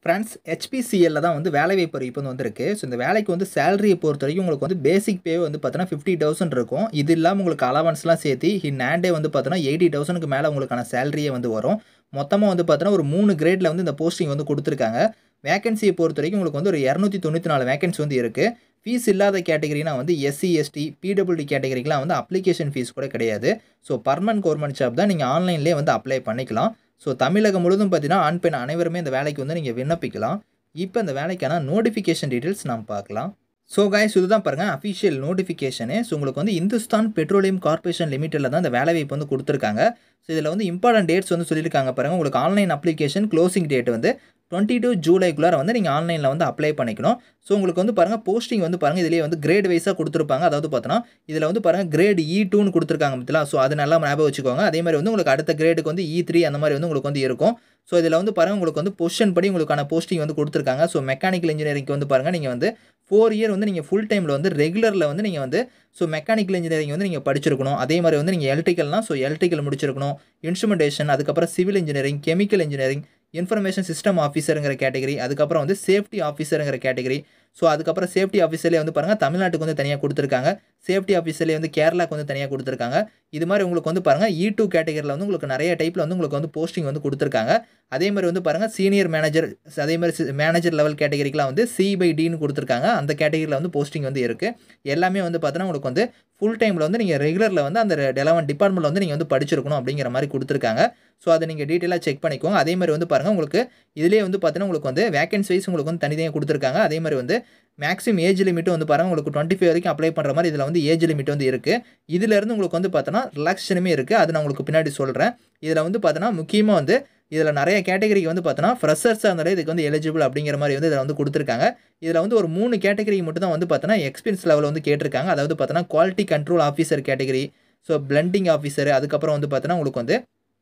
friends ஹெச்பிசிஎல்ல தான் வந்து வேலை வாய்ப்பு இப்போ வந்து வந்திருக்கு ஸோ இந்த வேலைக்கு வந்து சேலரியை பொறுத்த வரைக்கும் உங்களுக்கு வந்து பேசிக் பே வந்து பார்த்தீங்கன்னா ஃபிஃப்டி தௌசண்ட் இருக்கும் இது இல்லாமல் உங்களுக்கு அலவன்ஸ்லாம் சேர்த்து இன் ஹேண்டே வந்து பார்த்தீங்கன்னா எயிட்டி தௌசண்ட்க்கு மேலே உங்களுக்கான சேலரியே வந்து வரும் மொத்தமாக வந்து பார்த்தீங்கன்னா ஒரு மூணு கிரேடில் வந்து இந்த போஸ்டிங் வந்து கொடுத்துருக்காங்க வேகன்சியை பொறுத்த வரைக்கும் உங்களுக்கு வந்து ஒரு இரநூத்தி தொண்ணூற்றி நாலு வேகன்சி வந்து இருக்குது ஃபீஸ் இல்லாத கேட்டகரினா வந்து எஸ்சி எஸ்டி பிடபிள்யூடி கேட்டகரிக்கெலாம் வந்து அப்ளிகேஷன் ஃபீஸ் கூட கிடையாது ஸோ பர்மனன்ட் கவர்மெண்ட் ஜாப் தான் நீங்கள் ஆன்லைன்லேயே வந்து அப்ளை பண்ணிக்கலாம் ஸோ தமிழகம் முழுதும் பார்த்தீங்கன்னா ஆண் பெண் அனைவருமே இந்த வேலைக்கு வந்து நீங்கள் விண்ணப்பிக்கலாம் இப்போ இந்த வேலைக்கான நோட்டிஃபிகேஷன் டீட்டெயில்ஸ் நாம் பார்க்கலாம் ஸோ கைஸ் இதுதான் பாருங்கள் அஃபிஷியல் நோட்டிஃபிகேஷனு ஸோ உங்களுக்கு வந்து இந்துஸ்தான் பெட்ரோலியம் கார்பரேஷன் லிமிட்டடில் தான் இந்த வேலை வாய்ப்பு வந்து கொடுத்துருக்காங்க ஸோ இதில் வந்து இம்பார்ட்டன்ட் டேட்ஸ் வந்து சொல்லியிருக்காங்க பாருங்கள் உங்களுக்கு ஆன்லைன் அப்ளிகேஷன் க்ளோசிங் டேட் வந்து டுவெண்ட்டி டூ ஜூலைக்குள்ளார வந்து நீங்கள் ஆன்லைனில் வந்து அப்ளை பண்ணிக்கணும் ஸோ உங்களுக்கு வந்து பாருங்கள் போஸ்டிங் வந்து பாருங்கள் இதிலேயே வந்து கிரேட் வைஸாக கொடுத்துருப்பாங்க அதாவது பார்த்தோன்னா இதில் வந்து பாருங்கள் கிரேட் இ டூன்னு கொடுத்துருக்காங்க பார்த்தீங்களா ஸோ அது நல்லா ஞாபகம் வச்சுக்கோங்க அதே மாதிரி வந்து உங்களுக்கு அடுத்த கிரேடுக்கு வந்து இ த்ரீ அந்த மாதிரி வந்து உங்களுக்கு வந்து இருக்கும் ஸோ இதில் வந்து பாருங்கள் உங்களுக்கு வந்து பொசிஷன் படி உங்களுக்கான போஸ்டிங் வந்து கொடுத்துருக்காங்க ஸோ மெக்கானிக்கல் இன்ஜினியரிங்க்கு வந்து பாருங்கள் நீங்கள் வந்து ஃபோர் இயர் வந்து நீங்கள் ஃபுல் டைமில் வந்து ரெகுலரில் வந்து நீங்கள் வந்து ஸோ மெக்கானிக்கல் இன்ஜினியரிங் வந்து நீங்கள் படிச்சிருக்கணும் அதே மாதிரி வந்து நீங்கள் எலக்ட்ரிக்கல்னால் ஸோ எலக்ட்ரிக்கல் முடிச்சிருக்கணும் இன்ஸ்ட்ருமெண்டேஷன் அதுக்கப்புறம் civil engineering chemical engineering information system ஆஃபீஸருங்கிற கேட்டகரி அதுக்கப்புறம் வந்து சேஃப்டி ஆஃபீஸருங்கிற கேட்டகரி ஸோ அதுக்கப்புறம் சேஃப்டி ஆஃபீஸர்லேயே வந்து பாருங்கள் தமிழ்நாட்டுக்கு வந்து தனியாக கொடுத்துருக்காங்க சேஃப்டி ஆஃபீஸர்லேயே வந்து கேரளாக்கு வந்து தனியாக கொடுத்துருக்காங்க இது மாதிரி உங்களுக்கு வந்து பாருங்கள் இ டூ கேட்டகரியில் வந்து உங்களுக்கு நிறைய டைப்பில் வந்து உங்களுக்கு வந்து போஸ்டிங் வந்து கொடுத்துருக்காங்க அதே மாதிரி வந்து பாருங்கள் சீனியர் மேனேஜர் அதே மாதிரி மேனேஜர் லெவல் கேட்டகரிக்கெலாம் வந்து சி பை டின்னு கொடுத்துருக்காங்க அந்த கேட்டகரியில் வந்து போஸ்டிங் வந்து இருக்குது எல்லாமே வந்து பார்த்தீங்கன்னா உங்களுக்கு வந்து ஃபுல் டைமில் வந்து நீங்கள் ரெகுலரில் வந்து அந்த டெலவன் டிபார்ட்மெண்ட்டில் வந்து நீங்கள் வந்து படிச்சிருக்கணும் அப்படிங்கிற மாதிரி கொடுத்துருக்காங்க ஸோ அதை நீங்கள் டீட்டெயிலாக செக் பண்ணிக்கோங்க அதே மாதிரி வந்து பாருங்கள் உங்களுக்கு இதிலே வந்து பார்த்தீங்கன்னா உங்களுக்கு வந்து வேகன்சி வைஸ் உங்களுக்கு வந்து தனித்தனியாக கொடுத்துருக்காங்க அதே மாதிரி வந்து மேக்ஸிமம் ஏஜ் லிமிட்டும் வந்து பாருங்கள் உங்களுக்கு டுவெண்ட்டி ஃபைவ் வரைக்கும் அப்ளை பண்ணுற மாதிரி இதில் வந்து ஏஜ் லிமிட் வந்து இருக்குது இதிலேருந்து உங்களுக்கு வந்து பார்த்தோன்னா ரிலாக்ஸேஷனுமே இருக்குது அது நான் உங்களுக்கு பின்னாடி சொல்கிறேன் இதில் வந்து பார்த்தோன்னா முக்கியமாக வந்து இதில் நிறைய கேட்டகரிக்கு வந்து பார்த்தோன்னா ஃப்ரெஷர்ஸாக இருந்தாலே இதுக்கு வந்து எலிஜிபிள் அப்படிங்கிற மாதிரி வந்து இதில் வந்து கொடுத்துருக்காங்க இதில் வந்து ஒரு மூணு கேட்டகரிக்கு மட்டும் தான் வந்து பார்த்தோன்னா எக்ஸ்பீரியன்ஸ் லெவல் வந்து கேட்டிருக்காங்க அதாவது பார்த்தோன்னா quality control officer category so blending officer அதுக்கப்புறம் வந்து பார்த்தோன்னா உங்களுக்கு வந்து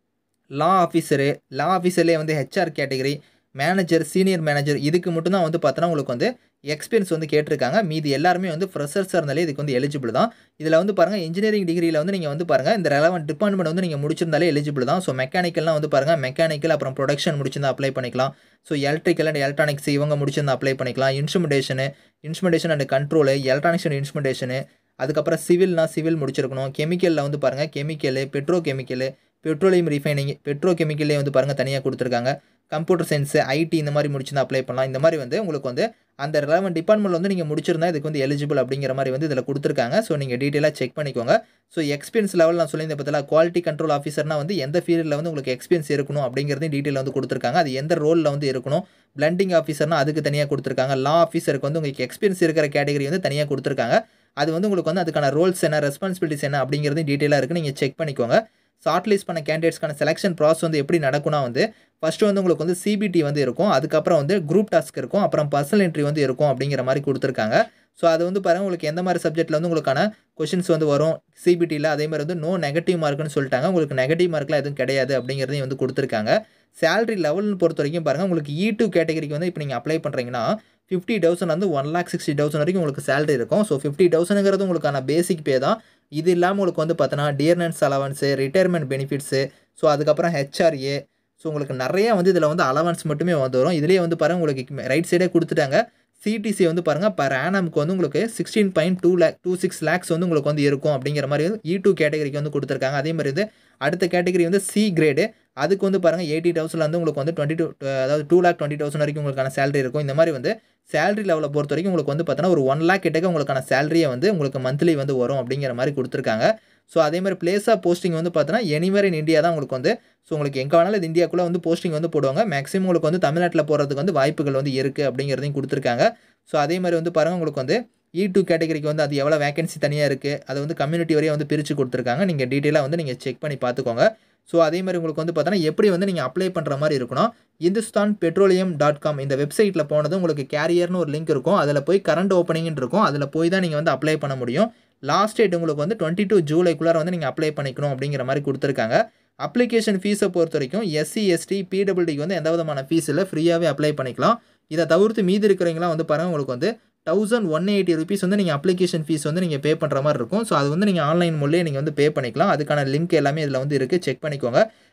லா ஆஃபீஸரு லா ஆஃபீஸர்லேயே வந்து HR category manager senior manager இதுக்கு மட்டும் தான் வந்து பார்த்தோன்னா உங்களுக்கு வந்து எக்ஸ்பீரியன்ஸ் வந்து கேட்டிருக்காங்க மீதி எல்லாருமே வந்து ஃப்ரெஷர்ஸாக இருந்தாலே இதுக்கு வந்து எலிஜிபிள் தான் இதில் வந்து பாருங்கள் இன்ஜினியரிங் டிகிரியில் வந்து நீங்கள் வந்து பாருங்கள் இந்த ரெலவெண்ட் டிபார்ட்மெண்ட் வந்து நீங்கள் முடிச்சிருந்தாலே எலிஜிபிள் தான் ஸோ மெக்கானிக்கல்லாம் வந்து பாருங்கள் மெக்கானிக்கல் அப்புறம் ப்ரொடக்ஷன் முடிச்சிருந்தா அப்ளை பண்ணிக்கலாம் ஸோ எலக்ட்ரிக்கல் அண்ட் எலக்ட்ரானிக்ஸ் இவங்க முடிச்சிருந்தா அப்ளை பண்ணிக்கலாம் instrumentation instrumentation and control electronics and instrumentation அதுக்கப்புறம் சிவில்னா சிவில் முடிச்சிருக்கணும் கெமிக்கலில் வந்து பாருங்கள் chemical petro chemical petroleum refining petro கெமிக்கல்லே வந்து பாருங்கள் தனியாக கொடுத்துருக்காங்க கம்ப்யூட்டர் சயின்ஸு ஐடி இந்த மாதிரி முடிச்சிருந்தா அப்ளை பண்ணலாம் இந்த மாதிரி வந்து உங்களுக்கு வந்து அந்த ரெலவெண்ட் டிபார்ட்மெண்ட் வந்து நீங்கள் முடிச்சிருந்தா இதுக்கு வந்து எலிஜிபிள் அப்படிங்கிற மாதிரி வந்து இதில் கொடுத்துருக்காங்க ஸோ நீங்கள் டீட்டெயிலாக செக் பண்ணிக்கோங்க ஸோ எக்ஸ்பீரியன்ஸ் லெவல் நான் சொல்லியிருந்த பார்த்தீங்களா குவாலிட்டி கண்ட்ரோல் ஆஃபீஸர்னா வந்து எந்த ஃபீல்டில் வந்து உங்களுக்கு எக்ஸ்பீரியன்ஸ் இருக்கணும் அப்படிங்கிறதையும் டீட்டெயில் வந்து கொடுத்துருக்காங்க அது எந்த ரோலில் வந்து இருக்கணும் பிளண்டிங் ஆஃபீஸர்னா அதுக்கு தனியாக கொடுத்துருக்காங்க லா ஆஃபீஸருக்கு வந்து உங்களுக்கு எக்ஸ்பீரியன்ஸ் இருக்கிற கேட்டகரி வந்து தனியாக கொடுத்துருக்காங்க அது வந்து உங்களுக்கு வந்து அதுக்கான ரோல்ஸ் என்ன ரெஸ்பான்சிபிலிட்டிஸ் என்ன அப்படிங்கிறதையும் டீட்டெயிலாக இருக்குது நீங்கள் செக் பண்ணிக்கோங்க ஷார்ட் லிஸ்ட் பண்ண கேண்டிடேட்ஸ்க்கான செலெக்ஷன் ப்ராசஸ் வந்து எப்படி நடக்கும்னா வந்து ஃபஸ்ட்டு வந்து உங்களுக்கு வந்து சிபிடி வந்து இருக்கும் அதுக்கப்புறம் வந்து குரூப் டாஸ்க் இருக்கும் அப்புறம் பர்சனல் என்ட்ரி வந்து இருக்கும் அப்படிங்கிற மாதிரி கொடுத்துருக்காங்க ஸோ அது வந்து பாருங்கள் உங்களுக்கு எந்த மாதிரி சப்ஜெக்ட்டில் வந்து உங்களுக்கான கொஷின்ஸ் வந்து வரும் சிபிடியில் அதே மாதிரி வந்து நோ நெகட்டிவ் மார்க்னு சொல்லிட்டாங்க உங்களுக்கு நெகட்டிவ் மார்க்லாம் எதுவும் கிடையாது அப்படிங்கிறதையும் வந்து கொடுத்துருக்காங்க சேலரி லெவல்னு பொறுத்த வரைக்கும் பாருங்கள் உங்களுக்கு இ டூ கேட்டகரிக்கு வந்து இப்போ நீங்கள் அப்ளை பண்ணுறீங்கன்னா ஃபிஃப்டி தௌசண்ட் வந்து ஒன் லேக் சிக்ஸ்டி தௌசண்ட் வரைக்கும் உங்களுக்கு சேலரி இருக்கும் ஸோ ஃபிஃப்டி தௌசண்ட்ங்கிறது உங்களுக்கான பேசிக் பே தான் இது இல்லாமல் உங்களுக்கு வந்து பார்த்தோன்னா dearness allowance retirement benefits so அதுக்கப்புறம் ஹெச்ஆர்ஏ ஸோ உங்களுக்கு நிறைய வந்து இதில் வந்து அலவன்ஸ் மட்டுமே வந்து வரும் இதிலே வந்து பாருங்கள் உங்களுக்கு ரைட் சைடே கொடுத்துட்டாங்க சிடிசி வந்து பாருங்கள் பர் ஆனமுக்கு வந்து உங்களுக்கு sixteen point two lakh two six lakhs வந்து உங்களுக்கு வந்து இருக்கும் அப்படிங்கிற மாதிரி வந்து இ டூ கேட்டகரிக்கு வந்து கொடுத்துருக்காங்க அதே மாதிரி வந்து அடுத்த கேட்டகரி வந்து சி கிரேடு அதுக்கு வந்து பாருங்கள் எயிட்டி தௌசண்ட்ல வந்து உங்களுக்கு வந்து டுவெண்ட்டி டூ அதாவது டூ லேக் டுவெண்ட்டி தௌசண்ட் வரைக்கும் உங்களுக்கான சேலரி இருக்கும் இந்த மாதிரி வந்து சேலரி லெவலை பொறுத்த வரைக்கும் உங்களுக்கு வந்து பார்த்தோன்னா ஒரு ஒன் லேக் கிட்டக்க உங்களுக்கான சேலரியை வந்து உங்களுக்கு மந்த்லி வந்து வரும் அப்படிங்கிற மாதிரி கொடுத்துருக்காங்க ஸோ அதே மாதிரி பிளேஸ் ஆஃப் போஸ்டிங் வந்து பார்த்தோன்னா எனிவேர் இன் இந்தியா தான் உங்களுக்கு வந்து ஸோ உங்களுக்கு எங்கே வேணாலும் இது இந்தியாக்குள்ளே வந்து போஸ்டிங் வந்து போடுவாங்க மேக்ஸிமம் உங்களுக்கு வந்து தமிழ்நாட்டில் போகிறதுக்கு வந்து வாய்ப்புகள் வந்து இருக்குது அப்படிங்கிறதையும் கொடுத்துருக்காங்க ஸோ அதே மாதிரி வந்து பாருங்கள் உங்களுக்கு வந்து இ டூ கேட்டகரிக்கு வந்து அது எவ்வளோ வேகன்சி தனியாக இருக்குது அதை வந்து கம்யூனிட்டி வரையும் வந்து பிரித்து கொடுத்துருக்காங்க நீங்கள் டீட்டெயிலாக வந்து நீங்கள் செக் பண்ணி பார்த்துக்கோங்க ஸோ அதே மாதிரி உங்களுக்கு வந்து பார்த்தோன்னா எப்படி வந்து நீங்கள் அப்ளை பண்ணுற மாதிரி இருக்கணும் இந்துஸ்தான் பெட்ரோலியம் டாட் காம் இந்த வெப்சைட்டில் போனது உங்களுக்கு கேரியர்னு ஒரு லிங்க் இருக்கும் அதில் போய் கரண்ட் ஓப்பனிங்னு இருக்கும் அதில் போய் தான் நீங்கள் வந்து அப்ளை பண்ண முடியும் லாஸ்ட் டேட் உங்களுக்கு வந்து டுவெண்ட்டி டூ ஜூலைக்குள்ளார வந்து நீங்கள் அப்ளை பண்ணிக்கணும் அப்படிங்கிற மாதிரி கொடுத்துருக்காங்க அப்ளிகேஷன் ஃபீஸை பொறுத்த வரைக்கும் எஸ்சி எஸ்டி பிடபிள்டிக்கு வந்து எந்த விதமான ஃபீஸ் இல்லை ஃப்ரீயாகவே அப்ளை பண்ணிக்கலாம் இதை தவிர்த்து மீதி இருக்கிறவங்களாம் வந்து பாருங்கள் உங்களுக்கு வந்து தௌசண்ட் ஒன் எயிட்டி ருபீஸ் வந்து நீங்கள் அப்ளிகேஷன் ஃபீஸ் வந்து நீங்கள் பே பண்ணுற மாதிரி இருக்கும் ஸோ அது வந்து நீங்கள் ஆன்லைன் மூலியே நீங்கள் வந்து பே பண்ணிக்கலாம் அதுக்கான லிங்க் எல்லாமே இதில் வந்து இருக்குது செக் பண்ணிக்கோங்க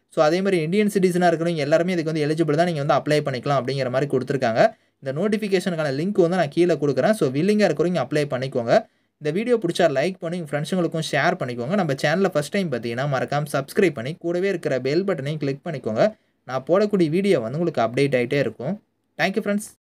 ஸோ அதே மாதிரி இந்தியன் சிட்டிசனாக இருக்கிறவங்க எல்லாருமே இதுக்கு வந்து எலிஜிபிள் தான் நீங்கள் வந்து அப்ளை பண்ணிக்கலாம் அப்படிங்கிற மாதிரி கொடுத்துருக்காங்க இந்த நோட்டிஃபிகேஷனுக்கான லிங்க் வந்து நான் கீழே கொடுக்குறேன் ஸோ வில்லிங்காக இருக்கிறவங்க அப்ளை பண்ணிக்கோங்க இந்த வீடியோ பிடிச்சா லைக் பண்ணி உங்கள் ஃப்ரெண்ட்ஸுங்களுக்கும் ஷேர் பண்ணிக்கோங்க நம்ம சேனலில் ஃபஸ்ட் டைம் பார்த்தீங்கன்னா மறக்காமல் சப்ஸ்கிரைப் பண்ணி கூடவே இருக்கிற பெல் பட்டனையும் கிளிக் பண்ணிக்கோங்க நான் போடக்கூடிய வீடியோ வந்து உங்களுக்கு அப்டேட் ஆகிட்டே இருக்கும் தேங்க்யூ ஃப்ரெண்ட்ஸ்